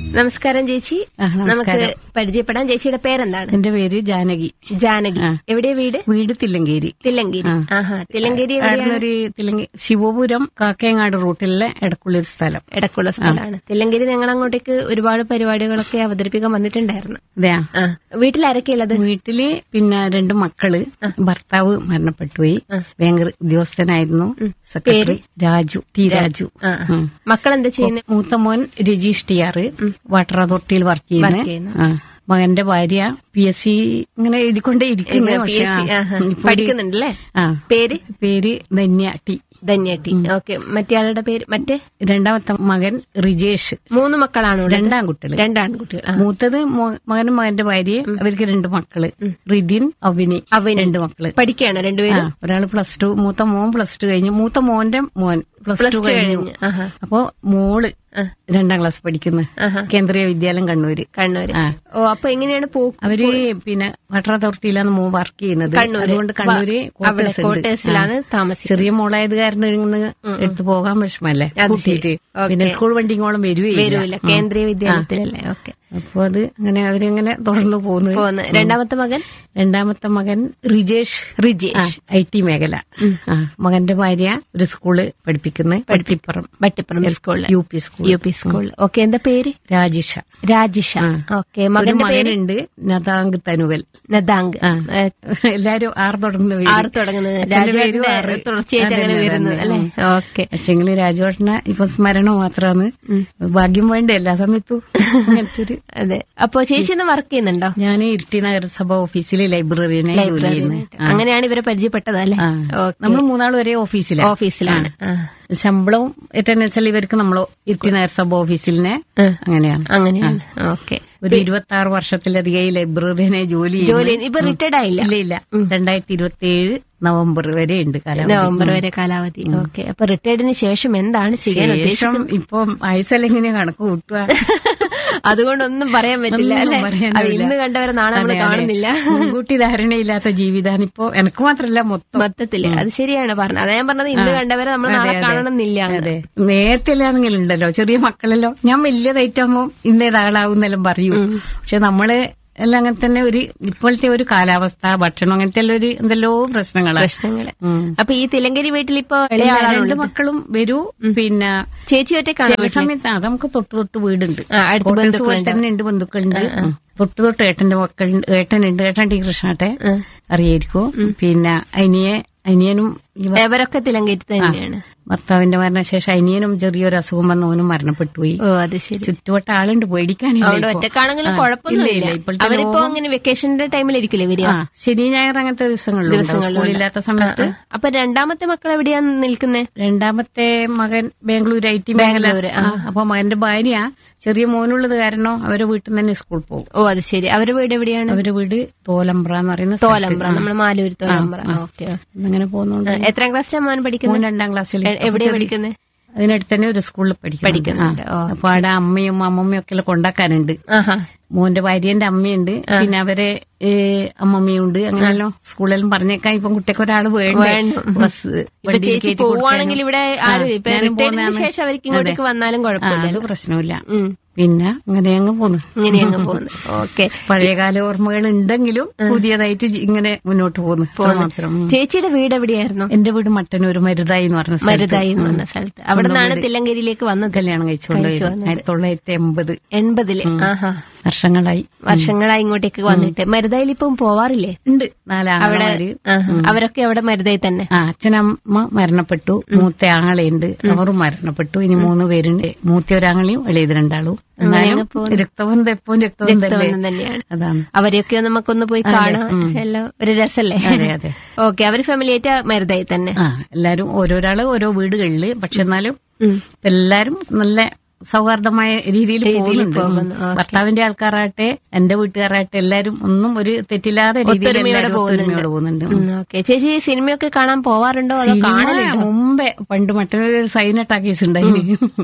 നമസ്കാരം ചേച്ചി ആ, നമസ്കാരം. നമുക്ക് പരിചയപ്പെടാം ചേച്ചിയുടെ പേരെന്താണ് എന്റെ പേര് ജാനകി ജാനകി ആ. എവിടെയാ വീട് വീട് തില്ലങ്കേരി തില്ലങ്കേരി ആഹാ തില്ലങ്കേരി എവിടെയാണ് ഒരു തില്ലങ്കി ശിവപുരം കാക്കയങ്ങാട് റൂട്ടിലെ ഇടക്കുള്ളൊരു സ്ഥലം ഇടക്കുള്ള സ്ഥലമാണ് തില്ലങ്കേരി ഞങ്ങൾ അങ്ങോട്ടേക്ക് ഒരുപാട് പരിപാടികളൊക്കെ അവതരിപ്പിക്കാൻ വന്നിട്ടുണ്ടായിരുന്നു അതെയാ ആ വീട്ടിൽ ആരൊക്കെയുള്ളത് വീട്ടില് പിന്നെ രണ്ട് മക്കള് ഭർത്താവ് മരണപ്പെട്ടുപോയി ബാങ്ക് ഉദ്യോഗസ്ഥനായിരുന്നു സെക്രട്ടറി രാജു ടി രാജു ആ ഉം. മക്കൾ എന്താ ചെയ്യുന്നത് മൂത്ത മോൻ രജീഷ് ടി ആർ വാട്ടർ അതോറിറ്റിയിൽ വർക്ക് Work ചെയ്യുന്നു. ചെയ്യുന്നു ആ. മകന്റെ ഭാര്യ പി എസ് സി ഇങ്ങനെ എഴുതിക്കൊണ്ടേ ഇരിക്കുന്നു പക്ഷെ ആ, ഇപ്പൊ ഒരു- പഠിക്കുന്നുണ്ടല്ലേ ആ പേര് പേര് ധന്യ ടി ധന്യട്ടി ഓക്കെ മറ്റേ ആളുടെ പേര് മറ്റേ രണ്ടാമത്തെ മകൻ റിജേഷ് മൂന്ന് മക്കളാണോ ഉള്ളത്? രണ്ടാൺകുട്ടികള് രണ്ടാൺകുട്ടികൾ ആ. മൂത്തത് മോ- മകനും മകന്റെ ഭാര്യയും അവർക്ക് രണ്ട് മക്കള് റിദിൻ അവിനി അവിനി. രണ്ട് മക്കള് പഠിക്കുകയാണോ ആ രണ്ടുപേരും ഒരാള് പ്ലസ് ടു മൂത്ത മോൻ പ്ലസ് ടു കഴിഞ്ഞു മൂത്ത മോന്റെ മോൻ പ്ലസ് ടു കഴിഞ്ഞു കഴിഞ്ഞു. ആഹാ. അപ്പോ മോള് രണ്ടാം ക്ലാസ് പഠിക്കുന്നു ആഹാ. കേന്ദ്രീയ വിദ്യാലയം കണ്ണൂര് കണ്ണൂര് ആ. ഓ അപ്പൊ എങ്ങനെയാണ് പോക്ക് അവര് പിന്നെ വാട്ടർ അതോറിറ്റിയിലാണ് മോൻ വർക്ക് ചെയ്യുന്നത് കണ്ണൂര്. അതുകൊണ്ട് കണ്ണൂര് അവിടെ quarters ഉണ്ട്. ക്വാർട്ടേഴ്സിലാണ് ആ. താമസിക്കുന്നത് ചെറിയ മോളായത് കാരണം ഇന്ന് എടുത്തു പോകാൻ വിഷമല്ലേ അത് ശരി. കൂട്ടിയിട്ട് ഓക്കേ. പിന്നെ സ്കൂൾ വണ്ടിങ്ങോളം വരുവേ വരൂല കേന്ദ്രീയ വിദ്യാലയത്തിലല്ലേ ഓക്കെ അപ്പൊ അത് അങ്ങനെ അവരിങ്ങനെ തുടർന്നു പോകുന്നു പോന്ന് രണ്ടാമത്തെ മകൻ രണ്ടാമത്തെ മകൻ റിജേഷ് റിജേഷ് ഐ ടി മേഖല ആ, മകന്റെ ഭാര്യ ഒരു സ്കൂള് പഠിപ്പിക്കുന്നു പട്ടിപ്പുറം ബട്ടിപ്പുറം സ്കൂളിൽ U P school U P school okay എന്താ പേര് രാജിഷ രാജിഷ ഓക്കെ ഒരു മകന്റെ പേര് മകനുണ്ട് നതാങ്ക് തനുവൽ നദാങ്ക് ആ. എല്ലാരും ആറ് തുടങ്ങുന്ന പേര്. ആറ് തുടങ്ങുന്നത് അച്ഛന്റെ പേരും രാജുവേട്ടന്റെ ആറ്. തുടർച്ചയായിട്ട് അങ്ങനെ അതന്നെ, വരുന്നത് അതന്നെ. അല്ലെ ഓക്കെ പക്ഷെങ്കില് രാജുവേട്ടന ഇപ്പൊ സ്മരണ മാത്രമാണ് ഭാഗ്യം വേണ്ട എല്ലാ സമയത്തും അങ്ങനത്തെ ഒരു അതെ അപ്പൊ ചേച്ചി ഒന്ന് വർക്ക് ചെയ്യുന്നുണ്ടോ ഞാൻ ഇരിട്ടി നഗരസഭ ഓഫീസിലെ ലൈബ്രറിനെ ജോലി ചെയ്യുന്നത് അങ്ങനെയാണ് ഇവരെ പരിചയപ്പെട്ടത് അല്ലെ ഓക്കെ നമ്മൾ മൂന്നാൾ ഒരേ ഓഫീസിലാണ് ഓഫീസിലാണ് ആ. ശമ്പളവും ഏറ്റവും വെച്ചാൽ ഇവർക്ക് നമ്മളോ ഇരിട്ടി നഗരസഭ ഓഫീസിലിനെ അങ്ങനെയാണ് അങ്ങനെയാണ് ഓക്കെ ഒരു ഇരുപത്തി ആറ് വർഷത്തിലധികം ഈ ലൈബ്രറിനെ ജോലി ചെയ്യുന്നു. ജോലി ഇപ്പൊ റിട്ടയർഡ് ആയില്ല ഇല്ല ഇല്ല രണ്ടായിരത്തി ഇരുപത്തി ഏഴ് നവംബർ വരെ ഉണ്ട് കാലാവധി നവംബർ വരെ കാലാവധി ഓക്കെ അപ്പൊ റിട്ടയർഡിന് ശേഷം എന്താണ് ചെയ്യാൻ ശേഷം ഇപ്പം ആയുസല്ലെങ്ങനെ കണക്ക് കൂട്ടുക അതുകൊണ്ടൊന്നും പറയാൻ പറ്റില്ല ഒന്നും അല്ലെ പറയാനില്ല. അത് ഇന്ന് കണ്ടവരെ നാളെ നമ്മൾ അതെ, അതെ. കാണുന്നില്ല മുൻകൂട്ടി ധാരണയില്ലാത്ത ജീവിതമാണ് ഇപ്പൊ എനിക്ക് മാത്രല്ല മൊത്തം മൊത്തത്തില് അത് ശരിയാണ് പറഞ്ഞത് അതാ ഞാൻ പറഞ്ഞത് ഇന്ന് കണ്ടവരെ നമ്മൾ നാളെ കാണണമെന്നില്ല എന്ന്. അതെ നേരത്തെ ആണെങ്കിലും ഉണ്ടല്ലോ ചെറിയ മക്കളല്ലോ ഞാൻ വലിയതായിട്ടാകുമ്പോ ഇന്നേതാളാവുന്നെല്ലാം പറയൂ പക്ഷെ നമ്മള് എല്ലാം അങ്ങനെ തന്നെ ഒരു ഇപ്പോഴത്തെ ഒരു കാലാവസ്ഥ ഭക്ഷണം അങ്ങനത്തെ എല്ലാം ഒരു എന്തെല്ലോ പ്രശ്നങ്ങളാണ് പ്രശ്നങ്ങള് ഉം. അപ്പൊ ഈ തിലങ്കരി വീട്ടിൽ ഇപ്പൊ എല്ലാ രണ്ട് മക്കളും വരൂ പിന്നെ ചേച്ചി ഒറ്റക്കാണ് ചില സമയത്ത് അത് നമുക്ക് തൊട്ട് തൊട്ട് വീടുണ്ട് ആ, അടുത്ത് ക്വാർട്ടേഴ്സ് പോലെ തന്നെ ഉണ്ട് ബന്ധുക്കളുണ്ട് ഉം. തൊട്ട് തൊട്ട് ഏട്ടന്റെ മക്കളുണ്ട് ഏട്ടനുണ്ട് ഏട്ടൻ ടി കൃഷ്ണട്ടെ അറിയായിരിക്കും പിന്നെ അനിയെ അനിയനും ഈ അവരൊക്കെ തിലങ്കരി തന്നെയാണ് ഭർത്താവിന്റെ മരണശേഷം അനിയനും ചെറിയൊരു അസുഖം വന്ന് ഓനും മരണപ്പെട്ടുപോയി ഓ അത് ശരി ചുറ്റുവട്ട ആളുണ്ട് പേടിക്കാനില്ല അവിടെ ഇപ്പൊ. ഒറ്റക്കാണെങ്കിലും ആ, കുഴപ്പമൊന്നുമില്ല ഇല്ല, ഇല്ല. ഇപ്പോഴത്തെ അവരിപ്പോ ലോകം- അങ്ങനെ വെക്കേഷന്റെ ടൈമിൽ ഇരിക്കില്ലേ വരിക ആ ശനി ഞായർ അങ്ങനത്തെ ദിവസങ്ങളിലും സ്കൂളില്ലാത്ത സമയത്ത് അപ്പൊ രണ്ടാമത്തെ മക്കൾ എവിടെയാ നിൽക്കുന്നത് രണ്ടാമത്തെ മകൻ ബാംഗ്ലൂർ ഐ ടി മേഖല ബാംഗ്ലൂര്, ആ, അപ്പൊ മകന്റെ ഭാര്യ ചെറിയ മോനുള്ളത് കാരണം അവരെ വീട്ടിൽ നിന്ന് തന്നെ സ്കൂൾ പോകും ഓ അത് ശരി അവരുടെ വീട് എവിടെയാണ് അവരുടെ വീട് തോലമ്പ്ര എന്ന് പറയുന്ന സ്ഥലത്ത്. തോലമ്പ്ര നമ്മൾ മാലൂർ തോലമ്പ്ര ഓക്കെ അങ്ങനെ പോകുന്നുണ്ട് എത്രാം ക്ലാസ്സിലാണ് മോൻ പഠിക്കുന്നത് മോൻ രണ്ടാം ക്ലാസ്സിൽ എവിടെയാ പഠിക്കുന്നത് അതിനടുത്ത് തന്നെ ഒരു സ്കൂളിൽ പഠിക്കുന്നുണ്ട് പഠിക്കുന്നുണ്ട്, ആ. അപ്പൊ അവിടെ അമ്മയും അമ്മമ്മയും ഒക്കെ കൊണ്ടാക്കാനുണ്ട് ആഹാ മോന്റെ ഭാര്യന്റെ അമ്മയുണ്ട് പിന്നെ അവരെ ഏ, അമ്മമ്മയുണ്ട് അങ്ങനെയല്ലോ സ്കൂളിലും പറഞ്ഞേക്കാൻ ഇപ്പം കുട്ടിക്ക് ഒരാൾ വേണ്ട വേണം. ബസ് ഇപ്പൊ ചേച്ചി പോവാണെങ്കിൽ ഇവിടെ ആരും ഇപ്പൊ റിട്ടയർഡിന് ശേഷം അവർക്ക് ഇങ്ങോട്ടേക്ക് വന്നാലും കുഴപ്പമില്ല അത് പ്രശ്നമില്ല ഉം. പിന്നെ അങ്ങനെ അങ്ങ് പോന്നു ഇങ്ങനെ അങ്ങ് പോകുന്നു ഓക്കെ പഴയകാല ഓർമ്മകൾ ഉണ്ടെങ്കിലും പുതിയതായിട്ട് ജി- ഇങ്ങനെ മുന്നോട്ട് പോകുന്നു അത്ര മാത്രം ഉം. ചേച്ചിയുടെ വീട് എവിടെയായിരുന്നു എന്റെ വീട് മട്ടന്നൂർ മരുതായി എന്ന് പറഞ്ഞ സ്ഥലത്ത്. മരുതായി എന്ന് പറഞ്ഞ സ്ഥലത്ത് അവിടെ നിന്നാണ് തില്ലങ്കരിയിലേക്ക് വന്നത് കല്യാണം കഴിച്ചുകൊണ്ട് ആയിരത്തി തൊള്ളായിരത്തി എൺപത് എൺപതില് ആഹാ വർഷങ്ങളായി വർഷങ്ങളായി ഇങ്ങോട്ടേക്ക് വന്നിട്ട് മരുതായിൽ ഇപ്പം പോവാറില്ലേ ഉണ്ട് നാലാങ്ങളമാര് ആഹാ. അവരൊക്കെ അവിടെ മരുതായി തന്നെ ആ അച്ഛനമ്മ മരണപ്പെട്ടു മൂത്ത ആങ്ങളയുണ്ട് അവരും മരണപ്പെട്ടു ഇനി മൂന്ന് പേരുണ്ട് മൂത്ത ഒരാങ്ങളെയും ഇളയത് രണ്ടാളും എന്നാലും രക്തബന്ധം എപ്പോഴും രക്തബന്ധല്ലേ ഒന്നും തന്നെയാണ് അതാണ് അവരെയൊക്കെ നമുക്കൊന്ന് പോയി കാണാം എല്ലാം ഒരു രസല്ലേ അതെ അതെ ഓക്കെ അവര് ഫാമിലി ആയിട്ട് മരുതായി തന്നെ ആ എല്ലാരും ഓരോരാള് ഓരോ വീടുകളില് പക്ഷെ എന്നാലും ഉം. എല്ലാരും നല്ല സൗഹാർദ്ദമായ രീതിയിൽ പോകുന്നുണ്ട് പോകുന്നു. ഉം. ഭർത്താവിന്റെ ആൾക്കാരാകട്ടെ എന്റെ വീട്ടുകാരാകട്ടെ എല്ലാരും ഒന്നും ഒരു തെറ്റില്ലാതെ രീതിയിൽ ഒത്തൊരുമയോടെ എല്ലാവരും ഒത്തൊരുമയോടെ പോകുന്നുണ്ട് ഉം. ഓക്കെ ചേച്ചി സിനിമയൊക്കെ കാണാൻ പോവാറുണ്ടോ അതോ സിനിമ കാണലുണ്ടോ മുമ്പേ പണ്ട് മറ്റൊരു സൈന ടാക്കീസ് ഉണ്ടായിന്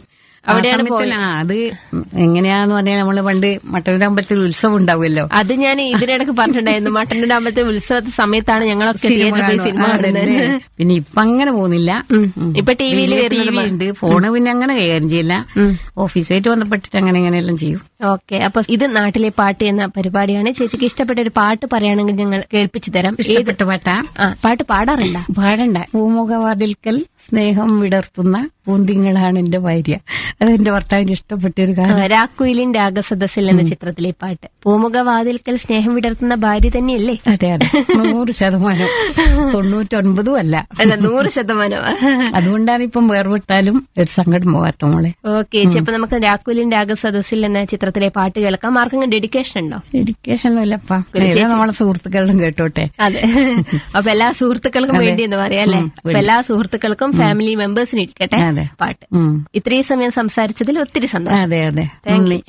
അവിടെയാണ് സമയത്ത് ആ അത് എങ്ങനെയാന്ന് പറഞ്ഞാൽ നമ്മള് പണ്ട് മട്ടന്നൂർ അമ്പലത്തിൽ ഉത്സവം ഉണ്ടാവുമല്ലോ അത് ഞാൻ ഇതിനിടക്ക് പറഞ്ഞിട്ടുണ്ടായിരുന്നു മട്ടന്നൂർ അമ്പലത്തെ ഉത്സവ സമയത്തായിട്ട് ഞങ്ങളൊക്കെ തിയേറ്ററിൽ പോയി സിനിമ ആ, കാണുന്നത് അതന്നെ. പിന്നെ ഇപ്പൊ അങ്ങനെ പോകുന്നില്ല ഉം. ഇപ്പൊ ടി വിയിൽ വലിയ വരുന്നത് TV ഉണ്ട് ഫോണ് പിന്നെ അങ്ങനെ കൈകാര്യം ചെയ്യില്ല ഓഫീസുമായിട്ട് ബന്ധപ്പെട്ടിട്ട് അങ്ങനെ എങ്ങനെയെല്ലാം ചെയ്യും ഓക്കെ അപ്പൊ ഇത് നാട്ടിലെ പാട്ട് എന്ന പരിപാടിയാണ് ചേച്ചിക്ക് ഇഷ്ടപ്പെട്ട ഒരു പാട്ട് പറയുകയാണെങ്കിൽ ഞങ്ങൾ കേൾപ്പിച്ചു തരാം ഏത് ഇഷ്ടപ്പെട്ട പാട്ടാ ആ പാട്ട് പാടാറില്ല പാടണ്ട പൂമുഖവാതിൽക്കൽ സ്നേഹം വിടർത്തുന്ന പൂന്തിങ്ങളാണ് എന്റെ ഭാര്യ അത് എന്റെ ഭർത്താവിന് ഇഷ്ടപ്പെട്ട ഒരു കാര്യം രാക്കുയിലിൻ രാഗസദസ്സിൽ എന്ന ചിത്രത്തിലെ പാട്ട് പൂമുഖവാതിൽക്കൽ സ്നേഹം വിടർത്തുന്ന ഭാര്യ തന്നെയല്ലേ അതെ അതെ നൂറ് ശതമാനം തൊണ്ണൂറ്റൊൻപതും അല്ല അല്ല നൂറ് ശതമാനം അതുകൊണ്ടാണ് ഇപ്പം വേർവിട്ടാലും ഒരു സങ്കടം പോകാത്ത മോളെ ഓക്കെ ചേച്ചി അപ്പൊ നമുക്ക് രാക്കുലിൻ രാഗസദസ്സിൽ എന്ന ചിത്രത്തിലെ പാട്ട് കേൾക്കാം ആർക്കെങ്കിലും ഡെഡിക്കേഷൻ ഉണ്ടോ എഡ്യൂക്കേഷൻ ഇല്ലപ്പാ ഏതാ നമ്മളെ സുഹൃത്തുക്കളും കേട്ടോട്ടെ അതെ അപ്പൊ എല്ലാ സുഹൃത്തുക്കൾക്കും വേണ്ടി എന്ന് പറയാം അല്ലേ അപ്പൊ എല്ലാ സുഹൃത്തുക്കൾക്കും ഫാമിലി മെമ്പേഴ്സിനും ഇരിക്കട്ടെ അതെ. പാട്ട് ഉം. ഇത്രയും സമയം സംസാരിച്ചതിൽ ഒത്തിരി സന്തോഷം അതെ അതെ താങ്ക് യു